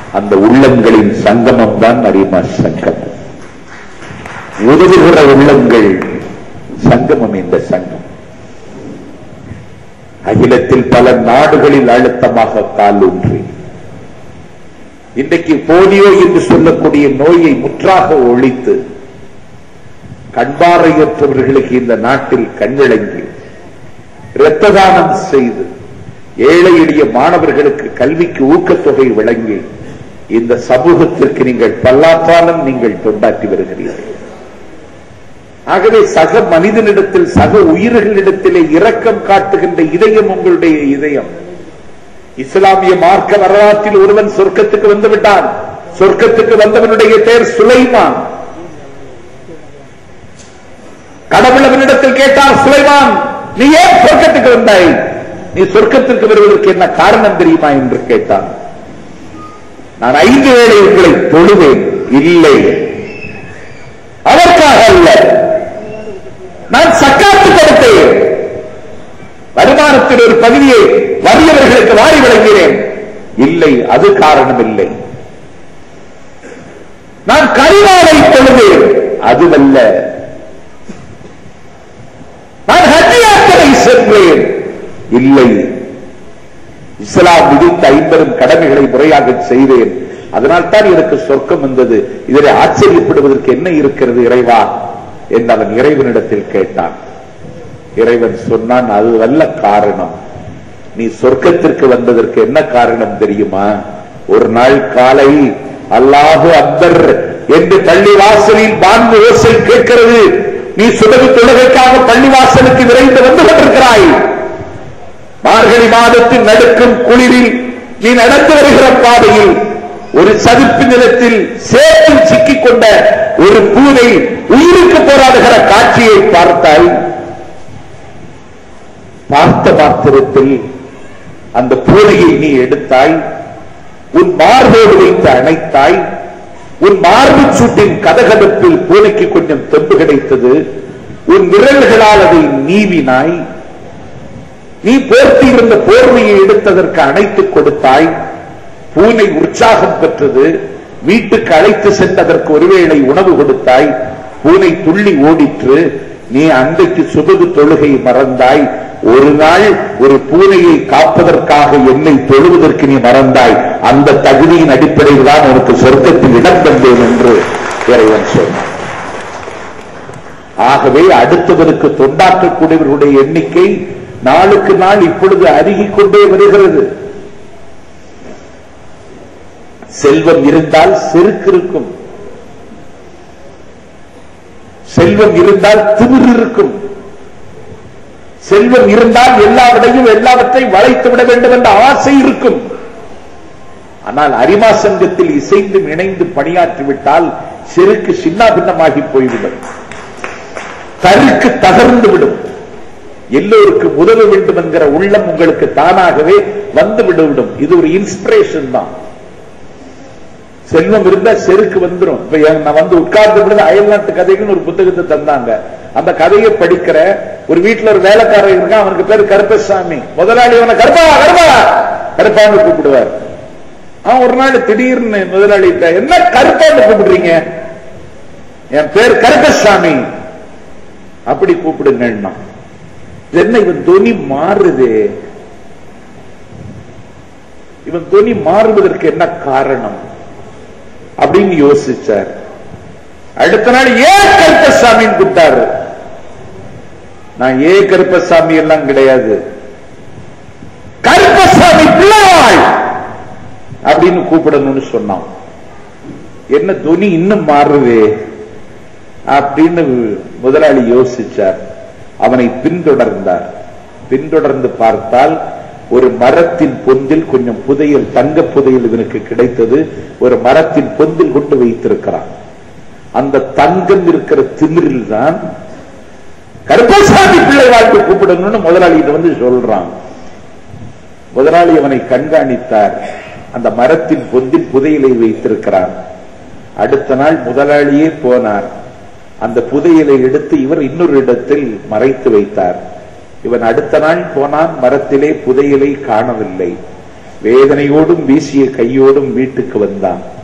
அந்த உள்ளங்களின் சங்கமம் தான் அரிமா சங்கமம் உதவுகிற உள்ளங்கள் சங்கமம் இந்த சங்கம் அகிலத்தில் பல நாடுகளில் அழுத்தமாக காலூன்றி இன்றைக்கு போலியோ என்று சொல்லக்கூடிய நோயை முற்றாக ஒழித்து கண்பாறையற்றவர்களுக்கு இந்த நாட்டில் கண்விளங்கி இரத்த தானம் செய்து ஏழை எளிய மாணவர்களுக்கு கல்விக்கு ஊக்கத்தொகை வழங்கி இந்த சமூகத்திற்கு நீங்கள் பல்லாற்றாலும் நீங்கள் தொண்டாற்றி வருகிறீர்கள் ஆகவே சக மனிதனிடத்தில் சக உயிர்களிடத்திலே இரக்கம் காட்டுகின்ற இதயம் உங்களுடைய இதயம் இஸ்லாமிய மார்க்க வரலாற்றில் ஒருவன் சொர்க்கத்துக்கு வந்து விட்டான் சொர்க்கத்துக்கு வந்தவனுடைய பெயர் சுலைமான் கடவுள் அவனிடத்தில் கேட்டார் சுலைமான் நீ ஏன் சொர்க்கத்துக்கு வந்தாய் நீ சொர்க்கத்திற்கு வருவதற்கு என்ன காரணம் தெரியுமா என்று கேட்டான் நான் ஐந்து வேளை உங்களை தொழுவேன் இல்லை அதற்காக அல்ல நான் சக்காத்து கொடுத்தேன் வருமானத்தில் ஒரு பகுதியை வறியவர்களுக்கு வாரி வழங்கினேன் இல்லை அது காரணம் இல்லை நான் கரிவாலை தொழுவேன் அதுவல்ல நான் ஹஜ் யாத்திரை சென்றேன் இல்லை இஸ்லாம் விதித்த ஐம்பெரும் கடமைகளை முறையாக செய்தேன் அதனால் தான் எனக்கு சொர்க்கம் வந்தது இதனை ஆச்சரியப்படுவதற்கு என்ன இருக்கிறது இறைவா என்று அவன் இறைவனிடத்தில் கேட்டான் இறைவன் சொன்னான் அது அல்ல காரணம் நீ சொர்க்கத்திற்கு வந்ததற்கு என்ன காரணம் தெரியுமா ஒரு நாள் காலை அல்லாஹு அக்பர் என்று பள்ளி வாசலில் பாங்கு ஓசை கேட்கிறது நீ சுடகு தொழுகைக்காக பள்ளி வாசலுக்கு விரைந்து வந்து கொண்டிருக்கிறாய் மார்கழி மாதத்தின் நடுக்கும் குளிரில் நீ நடந்து வருகிற பாதையில் ஒரு சதுப்பு நிலத்தில் சேற்றில் சிக்கிக் கொண்ட ஒரு பூனை உயிருக்கு போராடுகிற காட்சியை பார்த்தாய் பார்த்த மாத்திரத்தில் அந்த பூனையை நீ எடுத்தாய் உன் மார்போடு வைத்து அணைத்தாய் உன் மார்பு சூட்டின் கதகதப்பில் பூனைக்கு கொஞ்சம் தெம்பு கிடைத்தது உன் விரல்களால் அதை நீவினாய் நீ போர்த்தி இருந்த போர்வையை எடுத்ததற்கு அணைத்துக் கொடுத்தாய் பூனை உற்சாகம் பெற்றது வீட்டுக்கு அழைத்து சென்றதற்கு ஒருவேளை உணவு கொடுத்தாய் பூனை துள்ளி ஓடிற்று நீ அன்றைக்கு சுபது தொழுகை மறந்தாய் ஒரு நாள் ஒரு பூனையை காப்பதற்காக என்னை தொழுவதற்கு நீ மறந்தாய் அந்த தகுதியின் அடிப்படையில் தான் உனக்கு சொர்க்கத்தில் இடம் தந்தேன் என்று இறைவன் சொன்னான் ஆகவே அடுத்தவருக்கு தொண்டாற்றக்கூடியவர்களுடைய எண்ணிக்கை நாளுக்கு நாள் இப்பொழுது அருகிக் கொண்டே வருகிறது செல்வம் இருந்தால் செருக்கு இருக்கும் செல்வம் இருந்தால் திமிர் இருக்கும் செல்வம் இருந்தால் எல்லாவற்றையும் எல்லாவற்றையும் வளைத்து விட வேண்டும் என்ற ஆசை இருக்கும் ஆனால் அரிமா சங்கத்தில் இசைந்து இணைந்து பணியாற்றிவிட்டால் செருக்கு சின்ன பின்னமாகி போய்விடும் கருக்கு தகர்ந்து விடும் எல்லோருக்கும் உதவ வேண்டும் என்கிற உள்ளம் உங்களுக்கு தானாகவே வந்து விடுவிடும் இது ஒரு இன்ஸ்பிரேஷன் தான் செல்வம் இருந்தா செருக்கு வந்துடும் இப்ப என் நான் வந்து உட்கார்ந்து விடுது அயல்நாட்டு கதைகள்னு ஒரு புத்தகத்தை தந்தாங்க அந்த கதையை படிக்கிற ஒரு வீட்டுல ஒரு வேலைக்காரர் இருக்கான் அவனுக்கு பேரு கருப்பசாமி முதலாளி அவனை கருப்பா கருப்பா கருப்பான்னு கூப்பிடுவார் அவன் ஒரு நாள் திடீர்னு முதலாளி என்ன கருப்பான்னு கூப்பிடுறீங்க என் பேர் கருப்பசாமி அப்படி கூப்பிடுங்கன்னா என்ன இவன் துணி மாறுது இவன் துணி மாறுவதற்கு என்ன காரணம் அப்படின்னு யோசிச்சார் அடுத்த நாள் ஏன் கருப்பசாமின்னு கூப்பிட்டாரு நான் ஏ கருப்பசாமி எல்லாம் கிடையாது கருப்பசாமி பிள்ளைவாள் அப்படின்னு கூப்பிடணும்னு சொன்னான் என்ன துணி இன்னும் மாறுது அப்படின்னு முதலாளி யோசிச்சார் அவனை பின்தொடர்ந்தார் பின்தொடர்ந்து பார்த்தால் ஒரு மரத்தின் பொந்தில் கொஞ்சம் புதையல் தங்க புதையல் இவனுக்கு கிடைத்தது ஒரு மரத்தின் பொந்தில் கொண்டு வைத்திருக்கிறான் அந்த தங்கம் இருக்கிற திமிரில் தான் கருப்பசாமி பிள்ளை வாழ்க்கை கூப்பிடணும்னு முதலாளி வந்து சொல்றான் முதலாளி அவனை கண்காணித்தார் அந்த மரத்தின் பொந்தில் புதையலை வைத்திருக்கிறான் அடுத்த நாள் முதலாளியே போனார் அந்த புதையலை எடுத்து இவர் இன்னொரு இடத்தில் மறைத்து வைத்தார் இவன் அடுத்த நாள் போனான் மரத்திலே புதையலை காணவில்லை வேதனையோடும் வீசிய கையோடும் வீட்டுக்கு வந்தான்